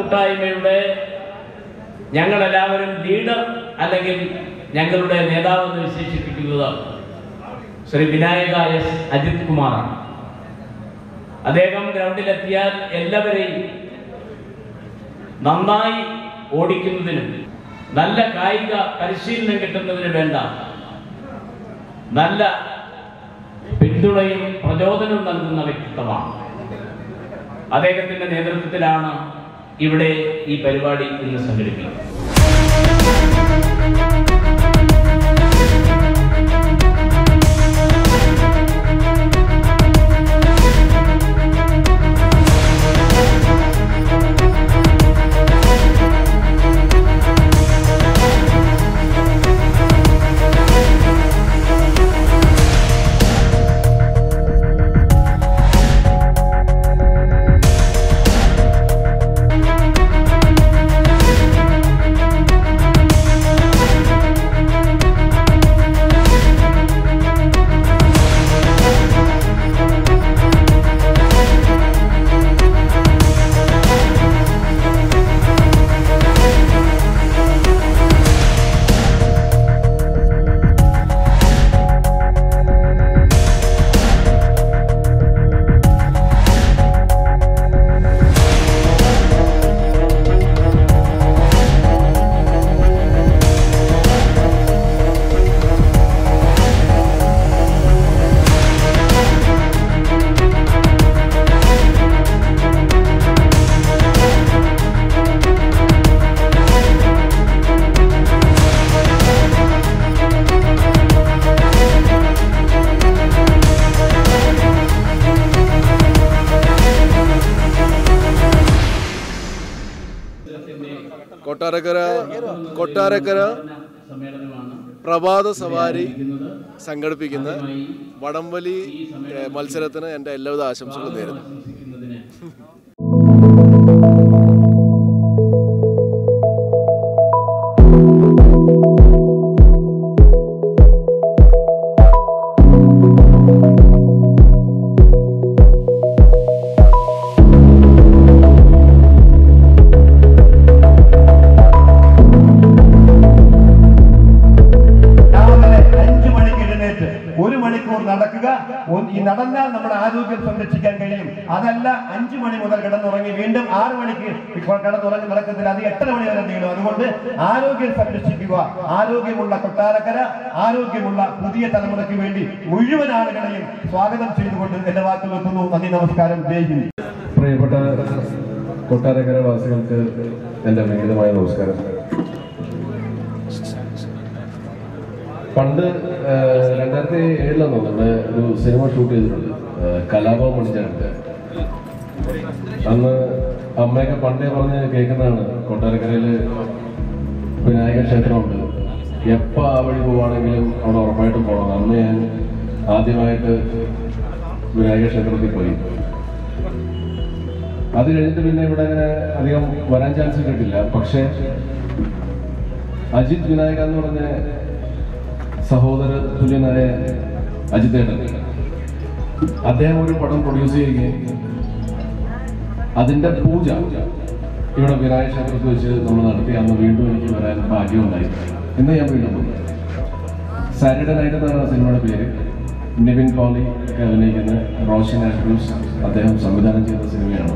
കൂട്ടായ്മയുടെ ഞങ്ങളെല്ലാവരും ലീഡർ അല്ലെങ്കിൽ ഞങ്ങളുടെ നേതാവ് എന്ന് വിശേഷിപ്പിക്കുന്നത് ശ്രീ വിനായക എസ് അജിത് കുമാറാണ് അദ്ദേഹം ഗ്രൗണ്ടിലെത്തിയാൽ എല്ലാവരെയും നന്നായി ഓടിക്കുന്നതിനും നല്ല കായിക പരിശീലനം കിട്ടുന്നതിന് വേണ്ട നല്ല പിന്തുണയും പ്രചോദനവും നൽകുന്ന വ്യക്തിത്വമാണ് അദ്ദേഹത്തിന്റെ നേതൃത്വത്തിലാണ് ഇവിടെ ഈ പരിപാടി ഇന്ന് സംഘടിപ്പിക്കുന്നത് കൊട്ടാരക്കര കൊട്ടാരക്കര സമ്മേളനമാണ് പ്രഭാത സവാരി സംഘടിപ്പിക്കുന്ന വടംവലി ഏഹ്, മത്സരത്തിന് എൻ്റെ എല്ലാവിധ ആശംസകളും നേരുന്നു ആശംസിക്കുന്നതിന് രാവിലെ അഞ്ചു മണിക്ക് എഴുന്നേറ്റ് ഒരു മണിക്കൂർ നടക്കുക ഒ- ഈ നടന്നാൽ നമ്മുടെ ആരോഗ്യം സംരക്ഷിക്കാൻ കഴിയും അതല്ല അഞ്ചു മണി മുതൽ കിടന്നുറങ്ങി വീണ്ടും ആറ് മണിക്ക് ഇപ്പോൾ കിടന്നുറങ്ങി നടക്കത്തില്ല അത് എട്ടര മണി വരെ നീളും അതുകൊണ്ട് ആരോഗ്യം സംരക്ഷിക്കുക ആരോഗ്യമുള്ള കൊട്ടാരക്കര ആരോഗ്യമുള്ള പുതിയ തലമുറയ്ക്ക് വേണ്ടി മുഴുവൻ ആളുകളെയും സ്വാഗതം ചെയ്തുകൊണ്ട് എന്റെ വാക്കുകൾ എത്തുന്നു നന്ദി നമസ്കാരം ജയ് ഹിന്ദ് പ്രിയപ്പെട്ട കൊട്ടാരക്കര വാസികൾക്ക് എൻ്റെ വിനീതമായ നമസ്കാരം പണ്ട് ഏഹ്, രണ്ടായിരത്തി ഏഴിലാണ് നമ്മുടെ ഒരു സിനിമ ഷൂട്ട് ചെയ്തിട്ടുണ്ട് ഏഹ്, കലാപം മണിച്ചാണ്ട് അന്ന് അമ്മയൊക്കെ പണ്ടേ പറഞ്ഞ് കേൾക്കുന്നതാണ് കൊട്ടാരക്കരയിൽ വിനായക ക്ഷേത്രമുണ്ട് എപ്പോൾ ആ വഴി പോവാണെങ്കിലും അവിടെ ഉറപ്പായിട്ടും പോകണം അന്ന് ഞാൻ ആദ്യമായിട്ട് വിനായക ക്ഷേത്രത്തിൽ പോയി അത് കഴിഞ്ഞിട്ട് പിന്നെ ഇവിടെ അങ്ങനെ അധികം വരാൻ ചാൻസ് കിട്ടില്ല പക്ഷേ അജിത് വിനായക എന്ന് പറഞ്ഞ സഹോദര തുല്യനായ അജിത് ഏട്ടൻ അദ്ദേഹം ഒരു പടം പ്രൊഡ്യൂസ് ചെയ്യുകയും അതിന്റെ പൂജ ഇവിടെ വിനായക ക്ഷേത്രത്തിൽ വെച്ച് നമ്മൾ നടത്തി അന്ന് വീണ്ടും എനിക്ക് വരാൻ ഭാഗ്യമുണ്ടായി ഇന്ന് ഞാൻ വീണ്ടും പോയി സാറ്റർഡേ നൈറ്റ് എന്നാണ് ആ സിനിമയുടെ പേര് നിവിൻ പോളി ഒക്കെ അഭിനയിക്കുന്ന റോഷൻ ആൻഡ്രൂസ് അദ്ദേഹം സംവിധാനം ചെയ്ത സിനിമയാണ്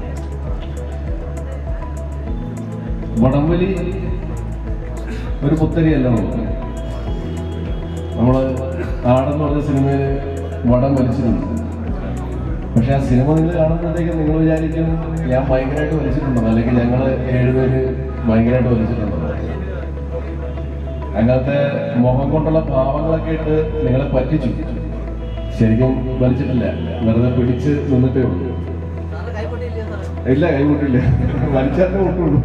വടംവലി ഒരു പുത്തരിയല്ല നമുക്ക് നമ്മള് ആടെന്ന് പറഞ്ഞ സിനിമയിൽ വടം വലിച്ചിട്ടുണ്ട് പക്ഷെ ആ സിനിമ നിങ്ങൾ കാണുമ്പോഴത്തേക്കും നിങ്ങൾ വിചാരിക്കും ഞാൻ ഭയങ്കരമായിട്ട് വലിച്ചിട്ടുണ്ടെന്ന് അല്ലെങ്കിൽ ഞങ്ങൾ ഏഴുപേര് ഭയങ്കരമായിട്ട് വലിച്ചിട്ടുണ്ടെന്ന് അങ്ങനത്തെ മുഖം കൊണ്ടുള്ള ഭാവങ്ങളൊക്കെ ഇട്ട് നിങ്ങളെ പറ്റിച്ചു ശരിക്കും വലിച്ചിട്ടില്ല വെറുതെ പിടിച്ച് നിന്നിട്ടേ ഉള്ളൂ ഇല്ല കൈമുട്ടില്ല വലിച്ചാലേ മുട്ടുള്ളൂ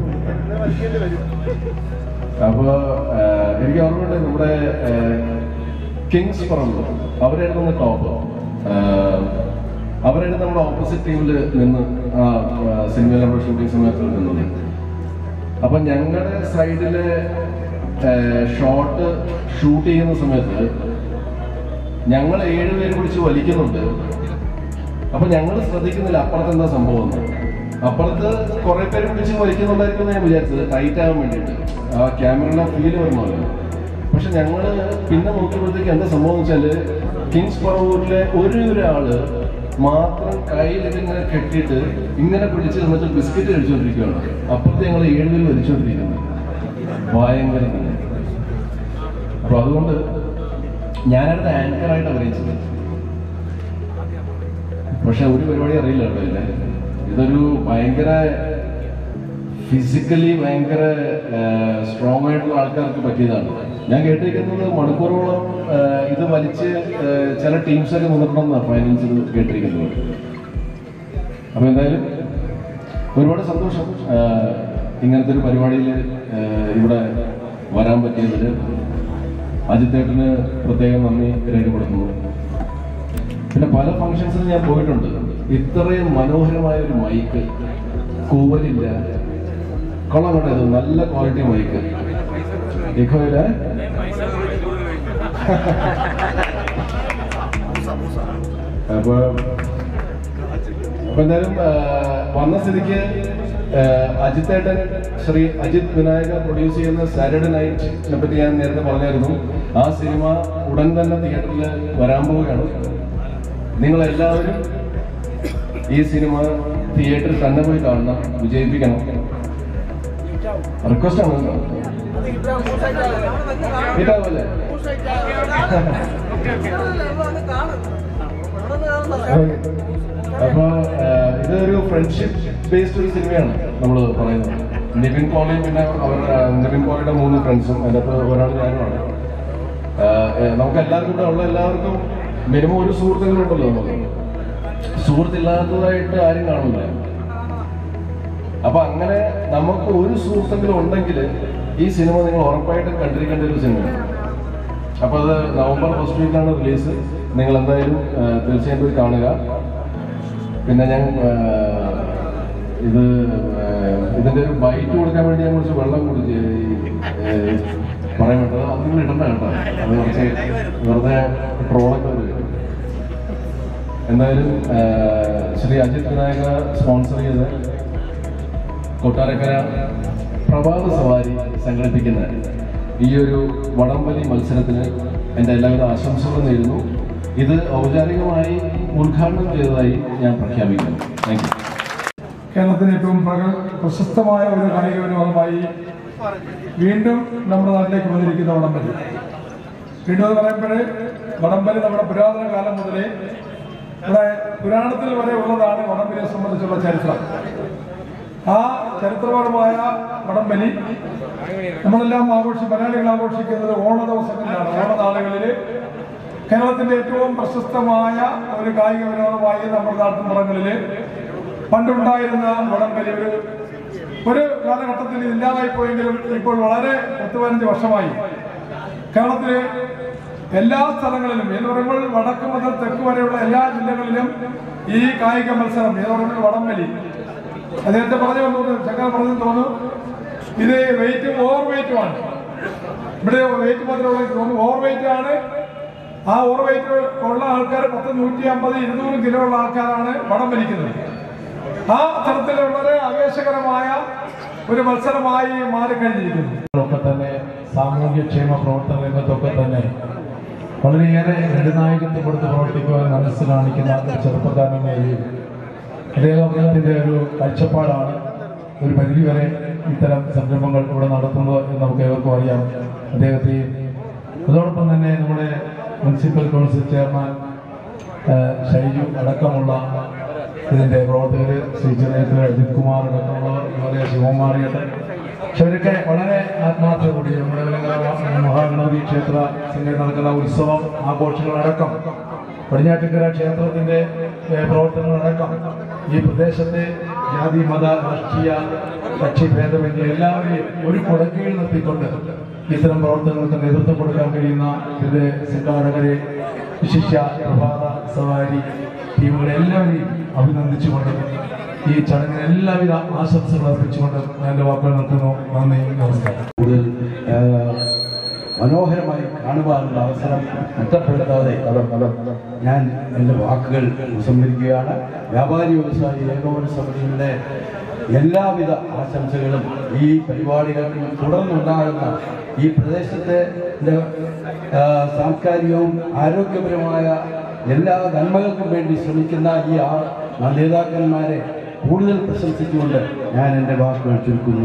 അപ്പൊ ആ, എനിക്ക് ഓർമ്മയുണ്ട് നമ്മുടെ കിങ്സ് പറമ്പ് അവരായിരുന്നു ടോപ്പ് അവരായിരുന്നു നമ്മുടെ ഓപ്പോസിറ്റ് ടീമിൽ നിന്ന് ആ സിനിമയിൽ നമ്മുടെ ഷൂട്ടിംഗ് സമയത്ത് നിന്നത് അപ്പൊ ഞങ്ങളുടെ സൈഡില് ഷോട്ട് ഷൂട്ട് ചെയ്യുന്ന സമയത്ത് ഞങ്ങൾ ഏഴുപേര് പിടിച്ച് വലിക്കുന്നുണ്ട് അപ്പൊ ഞങ്ങൾ ശ്രദ്ധിക്കുന്നില്ല അപ്പുറത്ത് എന്താ സംഭവം എന്ന് അപ്പുറത്ത് കുറെ പേര് പിടിച്ച് വലിക്കുന്നുണ്ടായിരിക്കും ഞാൻ വിചാരിച്ചത് ടൈറ്റ് ആവാൻ വേണ്ടിയിട്ട് ആ ക്യാമറയുടെ ഫീൽ വരണമല്ലോ പക്ഷെ ഞങ്ങള് പിന്നെ നോക്കിയപ്പോഴത്തേക്ക് എന്താ സംഭവം വെച്ചാല് കിങ്സ് പറവൂരിലെ ഒരു ഒരാള് മാത്രം കയ്യിൽ ഇങ്ങനെ കെട്ടിയിട്ട് ഇങ്ങനെ പിടിച്ച് എന്നിട്ട് ബിസ്ക്കറ്റ് കഴിച്ചുകൊണ്ടിരിക്കുകയാണ് അപ്പുറത്ത് ഞങ്ങൾ ഏഴുവിൽ വലിച്ചുകൊണ്ടിരിക്കുന്നത് ഭയങ്കര തന്നെ അപ്പൊ അതുകൊണ്ട് ഞാനടുത്ത ആങ്കറായിട്ട് അഭിനയിച്ചത് പക്ഷെ ഒരു പരിപാടി അറിയില്ല കേട്ടോ ഇല്ല ഇതൊരു ഭയങ്കര ഫിസിക്കലി ഭയങ്കര സ്ട്രോങ് ആയിട്ടുള്ള ആൾക്കാർക്ക് പറ്റിയതാണ് ഞാൻ കേട്ടിരിക്കുന്നത് മണിക്കൂറോളം ആ, ഇത് വലിച്ച് ആ, ചില ടീംസൊക്കെ നിന്നിട്ടുണ്ടെന്നാണ് ഫൈനൽസിൽ കേട്ടിരിക്കുന്നത് അപ്പൊ എന്തായാലും ഒരുപാട് സന്തോഷം ആ, ഇങ്ങനത്തെ ഒരു പരിപാടിയിൽ ഇവിടെ വരാൻ പറ്റിയതിൽ അജിത്തേട്ടന് പ്രത്യേകം നന്ദി രേഖപ്പെടുത്തുന്നു പിന്നെ പല ഫംഗ്ഷൻസിലും ഞാൻ പോയിട്ടുണ്ട് ഇത്രയും മനോഹരമായ ഒരു മൈക്ക് കൂവലില്ല കൊള്ളാം കേട്ടോ ഇത് നല്ല ക്വാളിറ്റി മൈക്ക് ഇഖോയില അപ്പൊ അപ്പൊ എന്തായാലും ആ, വന്ന സ്ഥിതിക്ക് ആ, അജിത്തേട്ടൻ ശ്രീ അജിത് വിനായക പ്രൊഡ്യൂസ് ചെയ്യുന്ന സാറ്റർഡേ നൈറ്റിനെ പറ്റി ഞാൻ നേരത്തെ പറഞ്ഞായിരുന്നു ആ സിനിമ ഉടൻ തന്നെ തിയേറ്ററിൽ വരാൻ പോവുകയാണ് നിങ്ങൾ എല്ലാവരും ഈ സിനിമ തിയേറ്ററിൽ തന്നെ പോയി കാണണം വിജയിപ്പിക്കണം റിക്വസ്റ്റ് ആണ് കേട്ടോ. കിട്ടാവല്ലേ അപ്പൊ ആ, ഇതൊരു ഫ്രണ്ട്ഷിപ്പ് ബേസ്ഡ് ഒരു സിനിമയാണ് നമ്മൾ പറയുന്നത് നിവിൻ പോളിയും പിന്നെ അവർ ആ, നിവിൻ പോളിയുടെ മൂന്ന് ഫ്രണ്ട്സും അതിനകത്ത് ഒരാൾ ഞാനുമാണ് ആ, ഏ, നമുക്ക് എല്ലാവർക്കും കൂടെ ഉള്ള എല്ലാവർക്കും മിനിമം ഒരു സുഹൃത്തുക്കളും ഉണ്ടല്ലോ നമുക്ക് സുഹൃത്തില്ലാത്തതായിട്ട് ആരും കാണില്ല അപ്പൊ അങ്ങനെ നമുക്ക് ഒരു സുഹൃത്തെങ്കിലും ഉണ്ടെങ്കിൽ ഈ സിനിമ നിങ്ങൾ ഉറപ്പായിട്ടും കണ്ടിരിക്കേണ്ട ഒരു സിനിമയാണ് അപ്പൊ അത് നവംബർ ഫസ്റ്റ് വീക്കാണ് റിലീസ് നിങ്ങൾ എന്തായാലും ആ, തീർച്ചയായും പോയി കാണുക പിന്നെ ഞാൻ ആ, ഇത് ആ, ഇതിന്റെ ഒരു ബൈറ്റ് കൊടുക്കാൻ വേണ്ടി ഞാൻ കുറച്ച് വെള്ളം കുടിച്ച് ഈ, ഏ, പറയാൻ പറ്റത് അത് നിങ്ങൾ ഇടണ്ട കേട്ടോ അത് കുറച്ച് വെറുതെ ട്രോളൊക്കെ വരും എന്തായാലും ആ, ശ്രീ അജിത് വിനായക സ്പോൺസർ ചെയ്ത് കൊട്ടാരക്കര പ്രഭാത സവാരി സംഘടിപ്പിക്കുന്ന ഈ ഒരു വടംവലി മത്സരത്തിന് എൻ്റെ എല്ലാവിധ ആശംസകളും നേരുന്നു ഇത് ഔപചാരികമായി ഉദ്ഘാടനം ചെയ്തതായി ഞാൻ പ്രഖ്യാപിക്കുന്നു താങ്ക് യു കേരളത്തിലെ ഏറ്റവും പ്രഗ- പ്രശസ്തമായ ഒരു കായിക വിനോദമായി വീണ്ടും നമ്മുടെ നാട്ടിലേക്ക് വന്നിരിക്കുന്ന വടംവലി വീണ്ടും എന്ന് പറയുമ്പോൾ വടംവലി നമ്മുടെ പുരാതന കാലം മുതലേ ഇവിടെ പുരാണത്തിൽ വരെ ഉള്ളതാണ് വടംവലിയെ സംബന്ധിച്ചുള്ള ചരിത്രം ആ ചരിത്രപരമായ വടംവലി നമ്മളെല്ലാം ആഘോഷി മലയാളികൾ ആഘോഷിക്കുന്നത് ഓണ ദിവസങ്ങളിലാണ് ഓണനാളുകളിൽ കേരളത്തിന്റെ ഏറ്റവും പ്രശസ്തമായ ഒരു കായിക വിനോദമായി നമ്മുടെ നാട്ടിൻപുറങ്ങളില് പണ്ടുണ്ടായിരുന്ന വടംവലി ഒരു ഒരു കാലഘട്ടത്തിൽ ഇത് ഇല്ലാതായി പോയെങ്കിലും ഇപ്പോൾ വളരെ പത്ത് പതിനഞ്ച് വർഷമായി കേരളത്തിലെ എല്ലാ സ്ഥലങ്ങളിലും എന്ന് പറയുമ്പോൾ വടക്ക് മുതൽ തെക്ക് വരെയുള്ള എല്ലാ ജില്ലകളിലും ഈ കായിക മത്സരം എന്ന് പറയുമ്പോൾ വടംവലി അദ്ദേഹത്തെ പറഞ്ഞു തോന്നുന്നു ചക്കര പറഞ്ഞു തോന്നുന്നു ഇത് വെയിറ്റും ഓവർ വെയിറ്റുമാണ് ഇവിടെ വെയിറ്റ് മാത്രമേ തോന്നുന്നു ഓവർ വെയിറ്റ് ആണ് ആ ഓവർ വെയിറ്റ് ഉള്ള ആൾക്കാർ പത്ത് നൂറ്റി അമ്പത് ഇരുന്നൂറ് കിലോ ഉള്ള ആൾക്കാരാണ് വടം വലിക്കുന്നത് ആ തരത്തിലുള്ള വളരെ ആവേശകരമായ ഒരു മത്സരമായി മാറിക്കഴിഞ്ഞിരിക്കുന്നു ഒക്കെ തന്നെ സാമൂഹ്യക്ഷേമ പ്രവർത്തന രംഗത്തൊക്കെ തന്നെ വളരെയേറെ നെടുനായകത്വം കൊടുത്ത് പ്രവർത്തിക്കുവാൻ മനസ്സ് കാണിക്കുന്ന ഒരു ചെറുപ്പക്കാരൻ നിലയിൽ അദ്ദേഹത്തിന്റെ ഒരു കാഴ്ചപ്പാടാണ് ഒരു പരിധിവരെ ഇത്തരം സംരംഭങ്ങൾ ഇവിടെ നടത്തുന്നത് എന്ന് നമുക്ക് ഏവർക്കും അറിയാം അദ്ദേഹത്തെയും അതോടൊപ്പം തന്നെ നമ്മുടെ മുനിസിപ്പൽ കൗൺസിൽ ചെയർമാൻ ആ, ഷൈജു അടക്കമുള്ള ഇതിന്റെ പ്രവർത്തകര് ശ്രീ ചെറിയത്തിൽ അജിത് കുമാർ അടക്കമുള്ളവർ അതുപോലെ ശിവകുമാറിയേട്ടൻ പക്ഷെ അവരൊക്കെ വളരെ ആത്മാർത്ഥ കൂടി നമ്മുടെ വിലങ്ങര മഹാഗണപതി ക്ഷേത്ര സംഘടന നടക്കുന്ന ഉത്സവം ആഘോഷങ്ങളടക്കം പടിഞ്ഞാറ്റിക്കര ക്ഷേത്രത്തിന്റെ ഏഹ്, പ്രവർത്തനങ്ങളടക്കം ഈ പ്രദേശത്തെ ജാതി മത രാഷ്ട്രീയ കക്ഷി ഭേദമന്യേ എല്ലാവരെയും ഒരു കൊടക്കയിൽ നിർത്തിക്കൊണ്ട് ഇത്തരം പ്രവർത്തനങ്ങൾക്ക് നേതൃത്വം കൊടുക്കാൻ കഴിയുന്ന ഇതിന്റെ സംഘാടകരെ വിശിഷ്യ പ്രഭാത സവാരി ടീമുകളെ എല്ലാവരെയും അഭിനന്ദിച്ചുകൊണ്ട് ഈ ചടങ്ങിന് എല്ലാവിധ ആശംസകൾ അർപ്പിച്ചുകൊണ്ട് ഞാൻ എൻ്റെ വാക്കുകൾ നിർത്തുന്നു നന്ദി നമസ്കാരം കൂടുതൽ ആ, മനോഹരമായി കാണുവാനുള്ള അവസരം നഷ്ടപ്പെടുത്താതെ ഞാൻ എൻ്റെ വാക്കുകൾ സംഭരിക്കുകയാണ് വ്യാപാരി വ്യവസായി ഏകോപന സമിതിയുടെ എല്ലാവിധ ആശംസകളും ഈ പരിപാടികൾക്കും തുടർന്നുണ്ടാകുന്ന ഈ പ്രദേശത്തെ ആ, സാംസ്കാരികവും ആരോഗ്യപരമായ എല്ലാ നന്മകൾക്കും വേണ്ടി ശ്രമിക്കുന്ന ഈ ആ നേതാക്കന്മാരെ കൂടുതൽ പ്രശംസിച്ചുകൊണ്ട് ഞാൻ എൻ്റെ വാക്കുകൾ ചുരുക്കുന്നു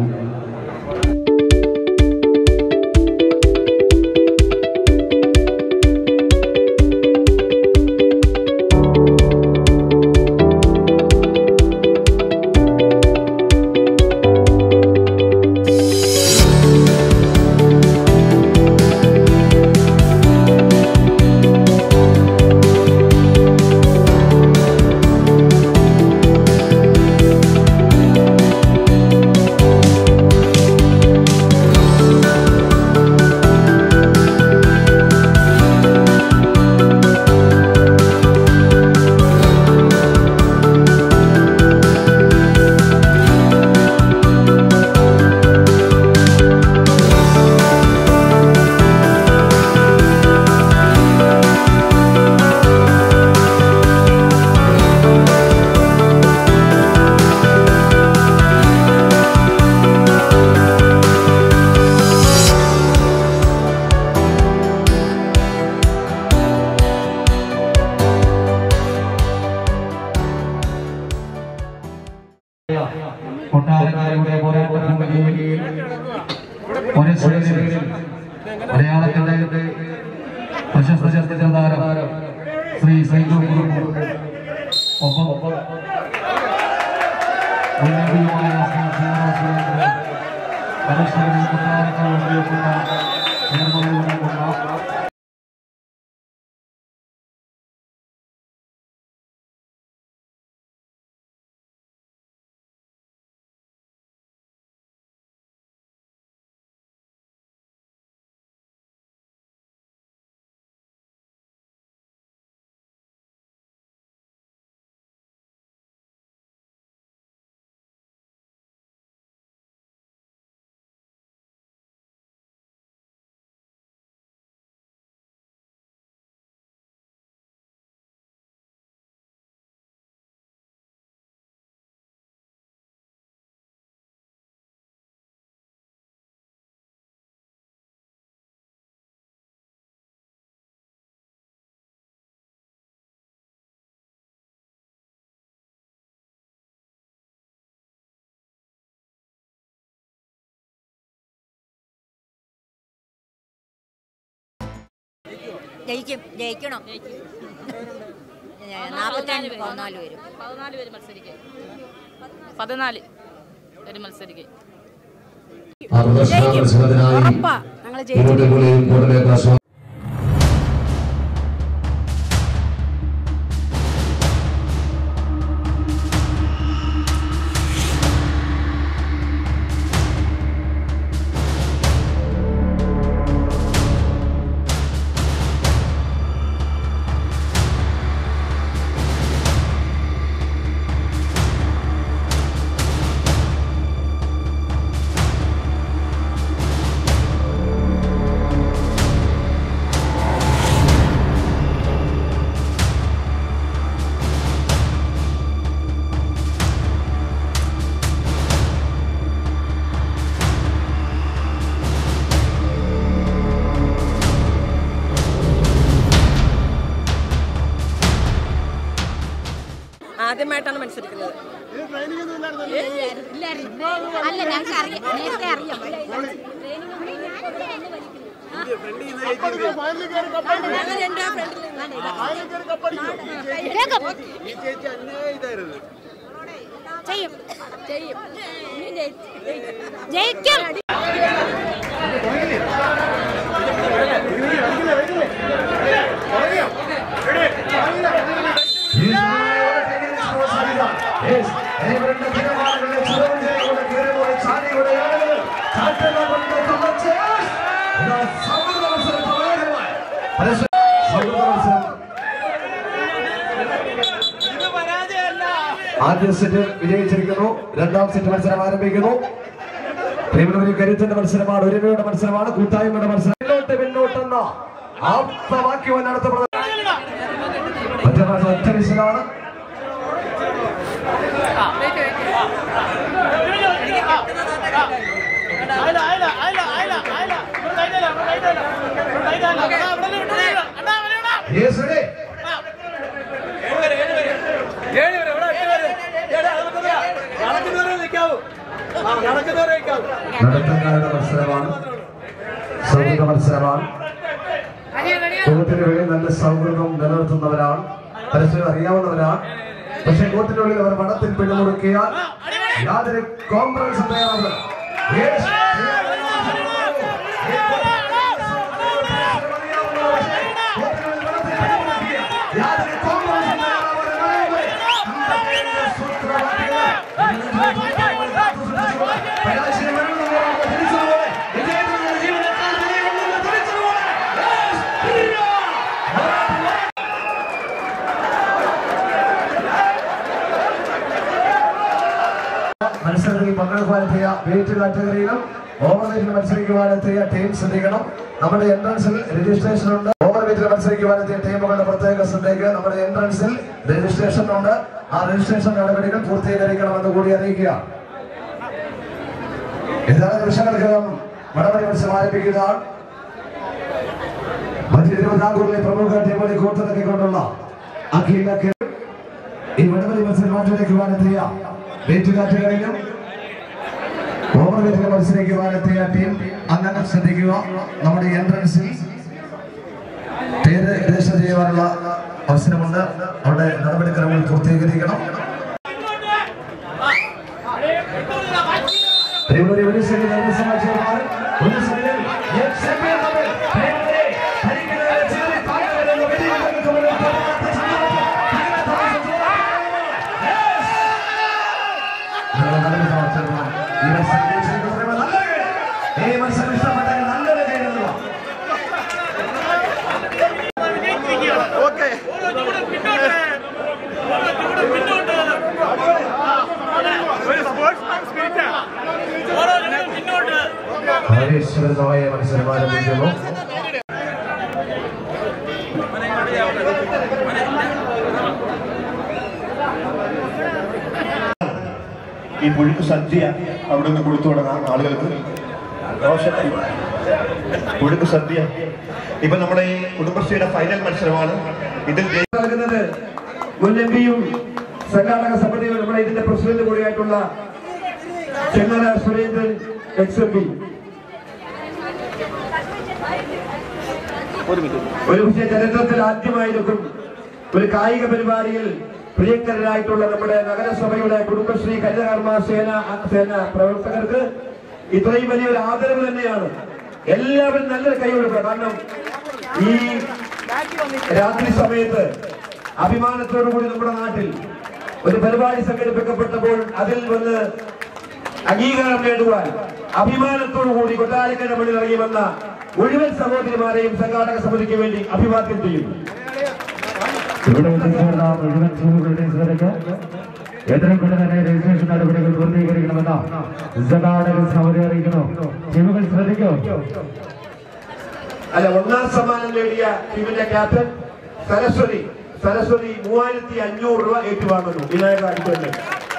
കൊട്ടാരക്കാരുടെ പോരാട്ടത്തിന്റെ വേദിയിൽ ഒരു സൈഡിൽ മലയാളത്തിന്റെ പ്രശസ്ത ചലച്ചിത്ര താരം ശ്രീ സൈജു ഒപ്പം ഉന്നതിയുമായ ശ്രീ ശ്രീനിവാസ സുരേന്ദ്രൻ പരസ്പരം കൊട്ടാരക്കാർ ഉപയോഗിക്കുന്ന നേർമകളുകൊണ്ടുള്ള ജയിക്കും ജയിക്കണം നാൽപ്പത്തഞ്ച് പതിനാല് വരും പതിനാല് പേര് മത്സരിക്കും പതിനാല് പേര് മത്സരിക്കും ഉറപ്പാ ഞങ്ങൾ ജയിക്കും ആദ്യമായിട്ടാണ് മത്സരിക്കുന്നത് അല്ല ഞങ്ങൾക്ക് അറിയാം നേരത്തെ അറിയാം ഞങ്ങൾ രണ്ടാ ചെയ്യും ചെയ്യും ജയിക്കും ആദ്യ സെറ്റ് വിജയിച്ചിരിക്കുന്നു രണ്ടാം സെറ്റ് മത്സരം ആരംഭിക്കുന്നു പ്രിയമുള്ളവരെ കരുത്തിന്റെ മത്സരമാണ് ഒരുമയുടെ മത്സരമാണ് കൂട്ടായ്മയുടെ മത്സരം പിന്നോട്ട് പിന്നോട്ടെന്ന ആപ്തവാക്യവും നടത്തപ്പെടുന്നത് മറ്റേ ഭാഗത്ത് ഒറ്റ വിസിലാണ് Yes, ready? നടത്തക്കാരുടെ മത്സരമാണ് സൗഹൃദ മത്സരമാണ് കോട്ടിനുള്ളിൽ നല്ല സൗഹൃദം നിലനിർത്തുന്നവരാണ് പരസ്പരം അറിയാവുന്നവരാണ് പക്ഷെ കോട്ടിനുള്ളിൽ അവർ മഠത്തിൽ പിടിമുറുക്കിയാൽ യാതൊരു കോംപ്രമൈസും തയ്യാറാവില്ല Yes. യാതൊരു കോംപ്രമൈസും മത്സരത്തിൽ പങ്കെടുക്കുവാനെത്തിയ വെയിറ്റ് കാറ്റഗറിയിലും ഓവർ വെയിറ്റിൽ മത്സരിക്കുവാനെത്തിയ ടീം ശ്രദ്ധിക്കണം നമ്മുടെ എൻട്രൻസിൽ രജിസ്ട്രേഷൻ ഉണ്ട് ഓവർ വെയിറ്റിൽ മത്സരിക്കുവാനെത്തിയ ടീമുകളുടെ പ്രത്യേക ശ്രദ്ധയ്ക്ക് നമ്മുടെ എൻട്രൻസിൽ രജിസ്ട്രേഷൻ ഉണ്ട് ആ രജിസ്ട്രേഷൻ നടപടികൾ പൂർത്തീകരിക്കണമെന്ന് കൂടി അറിയിക്കുക ഏതാനും നിമിഷങ്ങൾക്കകം വടവഴി മത്സരം ആരംഭിക്കുന്നതാണ് മറ്റ് തിരുവിതാംകൂറിലെ പ്രമുഖ ടീമുകളെ കൂട്ടിറക്കിക്കൊണ്ടുള്ള അഖില കേ- ഈ വടവലി മത്സരം മാറ്റിവെക്കുവാനെത്തിയ വെയിറ്റ് കാറ്റുകളിലും ഓവർ വെയിറ്റിൽ മത്സരിക്കുവാനെത്തിയ ടീം അംഗങ്ങൾ ശ്രദ്ധിക്കുക നമ്മുടെ എൻട്രൻസിൽ പേര് രജിസ്റ്റർ ചെയ്യുവാനുള്ള അവസരമുണ്ട് അവിടെ നടപടിക്രമങ്ങൾ പൂർത്തീകരിക്കണം പ്രിയമുള്ളവരെ, ഒരു സെക്കൻഡ് രണ്ട് സമാചാരമാണ്. ഒരു സെക്കൻഡ് എഫ് സെക്കൻഡ് തമ്മിൽ പ്രിയമുള്ളവരെ, ഭരിക്കുന്നവരെ ചേർന്ന് താഴെ വരുന്ന വെടിയുണ്ടകൾക്ക് മുന്നിൽ പോരാട്ട സന്നാഹം. അങ്ങനെ താമസം Yes! നല്ല നല്ലൊരു സമാചാരമാണ്. ഈ മത്സരം ജയിച്ചിരിക്കുന്നവരെ നല്ല കൈ. ഈ മത്സരം ഇഷ്ടപ്പെട്ടെങ്കിൽ നല്ലൊരു കൈ നൽകുക. ആവേശഭരിതമായ മത്സരം ആരംഭിക്കുന്നു ഈ പുഴുക്ക് സദ്യ അവിടെ നിന്ന് കൊടുത്തു തുടങ്ങാം ആളുകൾക്ക് റോഷൻ പുഴുക്ക് സദ്യ ഇപ്പൊ നമ്മുടെ ഈ കുടുംബശ്രീയുടെ ഫൈനൽ മത്സരമാണ് ഇതിൽ ജയി- നൽകുന്നത് മുൻ എം പിയും സംഘാടക സമിതിയും നമ്മുടെ ഇതിന്റെ പ്രസിഡന്റ് കൂടിയായിട്ടുള്ള Chengala Surendran ex M P ഒരു പക്ഷേ ചരിത്രത്തിൽ ആദ്യമായിരിക്കും ഒരു കായിക പരിപാടിയിൽ പ്രിയങ്കരരായിട്ടുള്ള നമ്മുടെ നഗരസഭയുടെ കുടുംബശ്രീ ഹരിതകർമ്മ സേന സേന പ്രവർത്തകർക്ക് ഇത്രയും വലിയൊരു ആദരവ് തന്നെയാണ് എല്ലാവരും നല്ലൊരു കൈ കൊടുക്കുക കാരണം ഈ രാത്രി സമയത്ത് അഭിമാനത്തോടു കൂടി നമ്മുടെ നാട്ടിൽ ഒരു പരിപാടി സംഘടിപ്പിക്കപ്പെട്ടപ്പോൾ അതിൽ വന്ന് അംഗീകാരം നേടുവാൻ അഭിമാനത്തോടു കൂടി കൊട്ടാരക്കര മണ്ണിൽ ഇറങ്ങി വന്ന മുഴുവൻ സഹോദരിമാരെയും സംഘാടക സമിതിക്ക് വേണ്ടി അഭിവാദ്യം ചെയ്യുന്നു ഇവിടെ എത്തിച്ചേർന്ന മുഴുവൻ ടീമുകളുടെയും ശ്രദ്ധയ്ക്ക് എത്രയും പെട്ടെന്ന് തന്നെ രജിസ്ട്രേഷൻ നടപടികൾ പൂർത്തീകരിക്കണമെന്ന് സംഘാടക സമിതി അറിയിക്കുന്നു ടീമുകൾ ശ്രദ്ധിക്കൂ അല്ല ഒന്നാം സമ്മാനം നേടിയ ടീമിന്റെ ക്യാപ്റ്റൻ സരസ്വതി സരസ്വതി മൂവായിരത്തി അഞ്ഞൂറ് രൂപ ഏറ്റുവാങ്ങുന്നു വിനായക അടിപ്പല്ലേ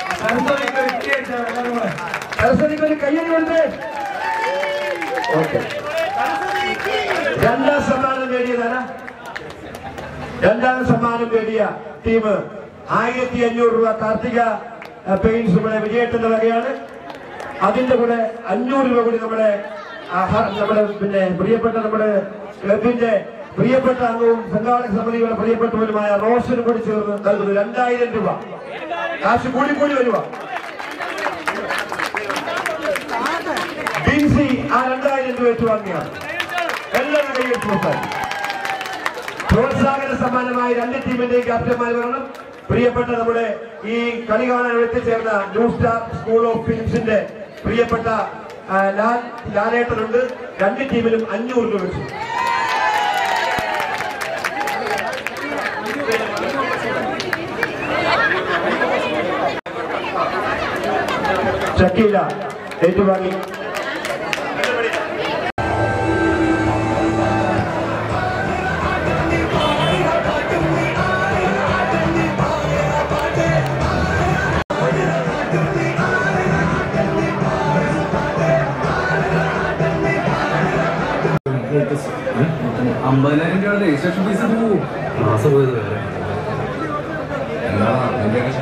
സരസ്വതിക്ക് ഒരു കയ്യടി കൊടുത്തേ ഓക്കെ രണ്ടാം സമ്മാനം നേടിയതാണ് രണ്ടാം സമ്മാനം നേടിയ ടീം ആയിരത്തി അഞ്ഞൂറ് രൂപ കാർത്തിക പെയിന്റ്സ് നമ്മുടെ വിജയത്തിന്റെ വകയാണ് അതിന്റെ കൂടെ അഞ്ഞൂറ് രൂപ കൂടി നമ്മുടെ ആ, ഹ- നമ്മുടെ പിന്നെ പ്രിയപ്പെട്ട നമ്മുടെ ക്ലബിന്റെ പ്രിയപ്പെട്ട അംഗവും സംഘാടക സമിതികളുടെ പ്രിയപ്പെട്ടവരുമായ റോഷനും കൂടി ചേർന്ന് നൽകുന്നു രണ്ടായിരം രൂപ കാശ് കൂടി കൂടി വരുക ബിൻസി ആ രണ്ടായിരം രൂപ ഏറ്റുവാങ്ങിയാണ് എല്ലാവരും കൈയ്യിൽ പ്രോത്സാഹനം പ്രോത്സാഹന സമ്മാനമായി രണ്ട് ടീമിന്റെയും ക്യാപ്റ്റന്മാർ വരണം പ്രിയപ്പെട്ട നമ്മുടെ ഈ കളി കാണാൻ എത്തിച്ചേർന്ന ന്യൂ സ്റ്റാർ സ്കൂൾ ഓഫ് ഫിലിംസിന്റെ പ്രിയപ്പെട്ട ആ, ലാൽ ലാലേട്ടനുണ്ട് രണ്ട് ടീമിലും അഞ്ഞൂറ് രൂപ വെച്ചു ഷക്കീല ഏറ്റുവാങ്ങി അമ്പതിനായിരം രൂപ രജിസ്ട്രേഷൻ ഫീസ് പോവും മാസം പോയത് വേറെ എന്താണ് അതിന്റെയൊക്കെ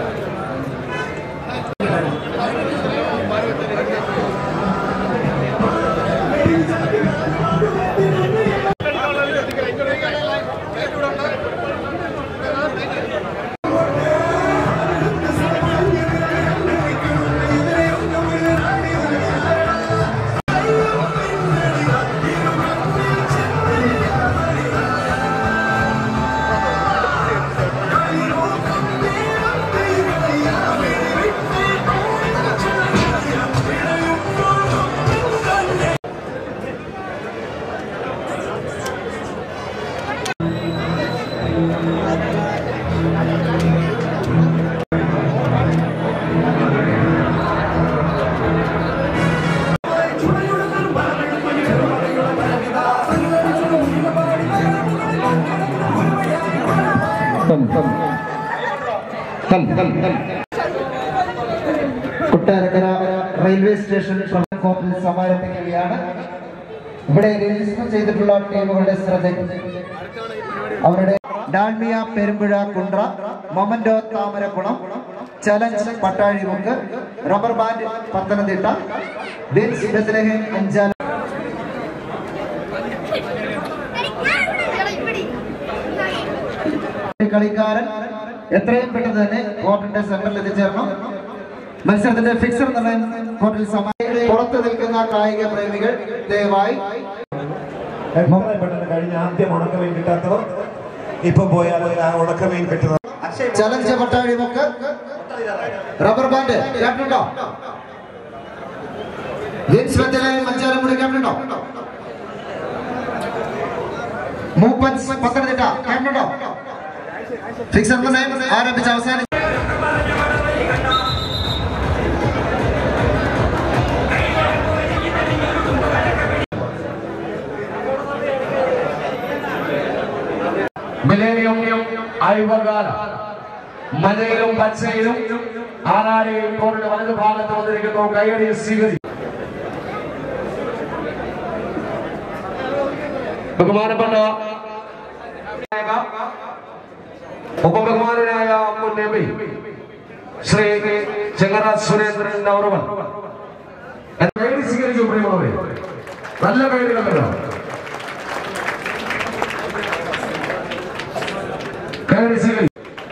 കൊട്ടാരക്കര റെയിൽവേ സ്റ്റേഷൻ കോപ്പിൽ സമാരംഭിക്കുകയാണ് ഇവിടെ രജിസ്റ്റർ ചെയ്തിട്ടുള്ള ടീമുകളുടെ ശ്രദ്ധ അവരുടെ Dalmia Perumpuzha Kundara memento Thamarakulam challenge Pattazhimukku rubber band Pathanamthitta ബിൻസ് ബെത്ലഹേം അഞ്ചാല കളിക്കാരൻ എത്രയും പെട്ടെന്ന് തന്നെ കോർട്ടിന്റെ സെന്ററിൽ എത്തിച്ചേരണം മത്സരത്തിന്റെ ഫിക്സർ നിർണ്ണയം കോർട്ടിൽ സമാധാനം പുറത്തു നിൽക്കുന്ന കായിക പ്രേമികൾ ദയവായി എത്രയും പെട്ടെന്ന് കഴിഞ്ഞ ആദ്യം ഉണക്കമീൻ കിട്ടാത്തവർ ഇപ്പൊ പോയാൽ ആ ഉണക്കമീൻ കിട്ടുന്നത് ചലഞ്ച് പട്ടാഴിമുക്ക് റബ്ബർ ബാൻഡ് ക്യാപ്റ്റനുണ്ടോ ലിൻസ് വെത്തലയും മഞ്ചാലമുടി ക്യാപ്റ്റനുണ്ടോ മൂപ്പൻ പത്തനംതിട്ട ക്യാപ്റ്റനുണ്ടോ ഫിക്സർ നിർണ്ണയം ആരംഭിച്ച് അവസാനം മിലേനിയം ഐവകാല മലയിലും പച്ചയിലും ആനാടിയും കോറിന്റെ വലതു ഭാഗത്ത് വന്നിരിക്കുന്നു കൈയടി സ്വീകരി ബഹുമാനപ്പെട്ട ഉപബഹുമാനായ മുൻ നബി ശ്രീ ചെങ്ങറ സുരേന്ദ്രൻ നവറുവൻ കൈയടി സ്വീകരിച്ചു പ്രിയമുള്ളവരെ നല്ല കൈയടികൾ തരാം കൈയടി സ്വീകരിച്ചു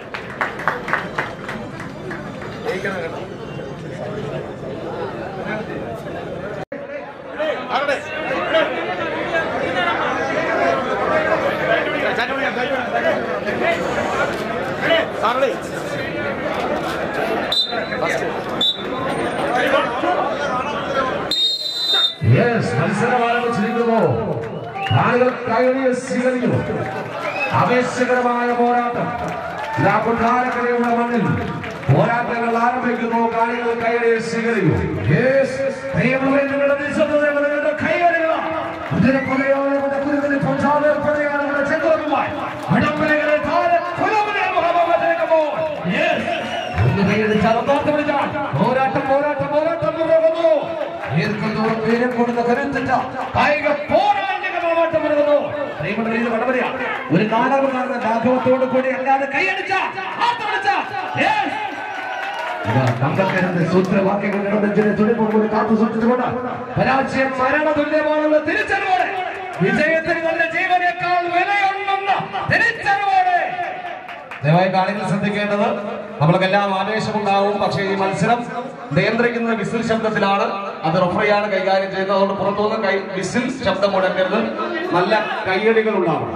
യെസ് മത്സരം ആരംഭിച്ചിരിക്കുന്നു കാണികൾ കൈകളിയെ സ്വീകരിക്കുന്നു ആവേശകരമായ പോരാട്ടം ഇതാ കൊട്ടാരക്കരയുടെ മണ്ണിൽ പോരാട്ടങ്ങൾ ആരംഭിക്കുന്നു കാണികൾ കൈകളിയെ സ്വീകരിക്കുന്നു യെസ് പ്രിയമുള്ളവരെ നിങ്ങളുടെ നിശബ്ദതയെ നിങ്ങളുടെ കൈകളികൾ കുതിരപ്പുലയോടെ കുതിരക്കുരുവിന് പഞ്ചാബേർപ്പെടുകയാണ് നിങ്ങളുടെ ചെങ്കുറവുമായി വിടംബരങ്ങളെ താഴെ കുലവിനെ മുഖമേക്കുമ്പോൾ യെസ് ഒന്ന് കൈയടിച്ച് അറുപാട്ട് വിളിച്ചാൽ പോരാട്ടം പോരാട്ടം പോരാട്ടം തുടങ്ങുന്നു ഏർക്കുന്നതോറും വീരം കൊടുത്ത കരുത്തിട്ട കായിക പോരാട്ടങ്ങൾ പോരാട്ടം തുടങ്ങുന്നു പ്രിയമുള്ളവരെ, ഇത് വടവരെയാണ് ഒരു നാടകക്കാരന്റെ ലാഘവത്തോടു കൂടി അല്ലാതെ കൈയടിച്ച ആർത്തടിച്ച yes. ഇതാ കമ്പക്കരന്റെ സൂത്രവാക്യങ്ങളുടെ നെഞ്ചിനെ തുടിപ്പ് കൂടി കാത്തു സൂക്ഷിച്ചുകൊണ്ട് പരാജയം മരണതുല്യമാണെന്ന് തിരിച്ചറിവോടെ വിജയത്തിന് തന്റെ ജീവനേക്കാൾ വിലയുണ്ടെന്ന് തിരിച്ചറിവോടെ ദയവായി കാണികൾ ശ്രദ്ധിക്കേണ്ടത് നമ്മൾക്കെല്ലാം ആവേശമുണ്ടാവും പക്ഷേ ഈ മത്സരം നിയന്ത്രിക്കുന്നത് വിസിൽ ശബ്ദത്തിലാണ് അത് റഫറിയാണ് കൈകാര്യം ചെയ്യുന്നത് അതുകൊണ്ട് പുറത്തുനിന്ന് കൈ വിസിൽ ശബ്ദം മുടങ്ങരുത് നല്ല കയ്യടികൾ ഉണ്ടാവണം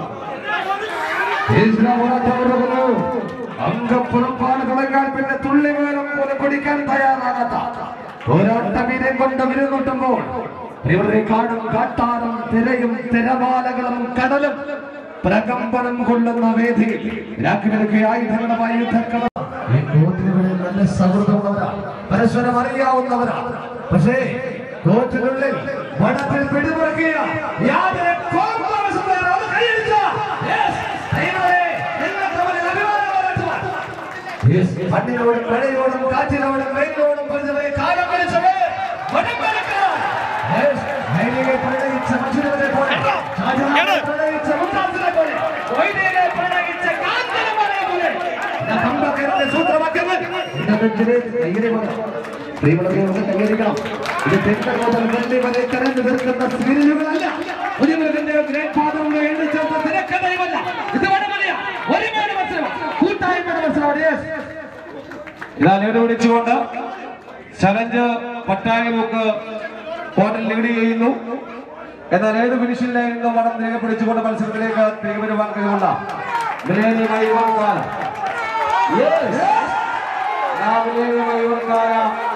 അംഗപ്പുറപ്പാട് തുടങ്ങാൻ പിന്നെ തുള്ളിവേലം പോലെ പിടിക്കാൻ തയ്യാറാകാത്ത പോരാട്ടവീരെ കൊണ്ട് വിരുന്നുട്ടുമ്പോൾ ഇവിടെ കാടും കാട്ടാറും തിരയും തിരമാലകളും കടലും പ്രകമ്പനം കൊള്ളുന്ന വേദി രാജ്ഞികൾക്ക് ആയുധങ്ങളുമായി യുദ്ധക്കള ഈ കോച്ചിനുകളിൽ നല്ല സൗഹൃദമുള്ളവരാണ് പരസ്പരം അറിയാവുന്നവരാണ് പക്ഷേ കോച്ചിനുള്ളിൽ വടത്തിൽ പിടിമുറക്കിയ യാതൊരു കോൺഗ്രസും വേറെ അത് കൈയടിച്ച Yes, ദൈവമേ, നിങ്ങൾക്ക് അവരെ അഭിമാനം പകർത്തുവാൻ. Yes, മണ്ണിനോടും മഴയോടും കാറ്റിനോടും വെയിലോടും പൊരുതവേ കാലം വലിച്ചവേ വടംവലിക്കാൻ. Yes, ഹൈലിയെ പ്രണയിച്ച മനുഷ്യരെ പോലെ ഷാജഹാനെ പ്രണയിച്ച മുത്താസ് ഇരുപത്തഞ്ചിന് കൈകരി പ്രിയമുള്ളവരെ നമുക്ക് കൈകരിക്കണം ഇത് തെക്ക് മുതൽ വെള്ളി വരെ കരഞ്ഞു നിൽക്കുന്ന സീരിയലുകളല്ല ഒരു മൃഗന്റെ ഗ്രേറ്റ് ഫാദറിന്റെ എണ്ണി ചേർത്ത തിരക്കഥയുമല്ല ഇത് വടമലയ ഒരുപാട് മത്സരം കൂട്ടായ്മയുടെ മത്സരമാണ് yes. ഇതാ ലീഡ് പിടിച്ചുകൊണ്ട് ചലഞ്ച് പട്ടായമുക്ക് ഹോട്ടൽ ലീഡ് ചെയ്യുന്നു എന്നാൽ ഏത് ഫിനിഷിൽ ലൈനിൽ വടം തിരികെ പിടിച്ചുകൊണ്ട് മത്സരത്തിലേക്ക് തിരികെ വരുവാൻ കഴിവുള്ള മിലേനിയമായി ഇവർക്കാല മിലേനിയമായി ഇവർക്കാല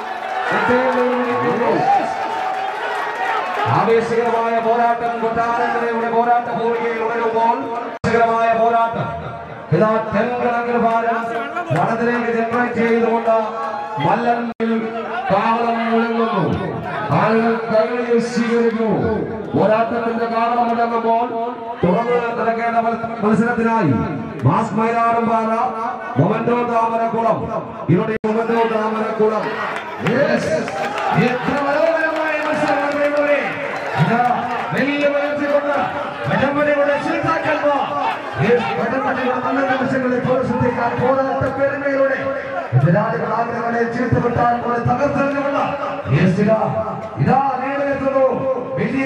ആവേശകരമായ പോരാട്ടം കൊട്ടാരക്കരയുടെ പോരാട്ട ഭൂമികയിൽ ഉണരുമ്പോൾ ആവേശകരമായ പോരാട്ടം ഇതാ തെങ്കണങ്ങൾ ഭാരം വടത്തിലേക്ക് ജനറേറ്റ് ചെയ്തുകൊണ്ട് മല്ലറിൽ കാവളം മുഴങ്ങുന്നു ആളുകൾ കൈകളിൽ സ്വീകരിക്കുന്നു പോരാട്ടത്തിന്റെ കാരണം മുടങ്ങുമ്പോൾ തുറന്ന് നടക്കേണ്ട മത്സ- മത്സരത്തിനായി മാസ് മൈലാടും പാറ മൊമന്റോ താമരക്കുളം ഇവിടെ മൊമന്റോ താമരക്കുളം Yes. എത്ര മനോഹരമായ മത്സരങ്ങൾ പ്രിയമുള്ളവരെ. ഇതാ വലിയ വളർച്ചയുള്ള വടംവലിയുടെ ശില്പാക്കന്മാർ Yes, വടംവലിയുടെ നല്ല നിമിഷങ്ങളെ പുറത്തെത്തിക്കാൻ പോരാട്ട പെരുമയിലൂടെ എതിരാളികൾ ആഗ്രഹങ്ങളെ ചീർത്തുവിട്ടാൽ പോലെ തകർത്തെറിഞ്ഞുള്ള Yes, ഇതാ ഇതാ നേടിയെത്തുന്നു വലിയ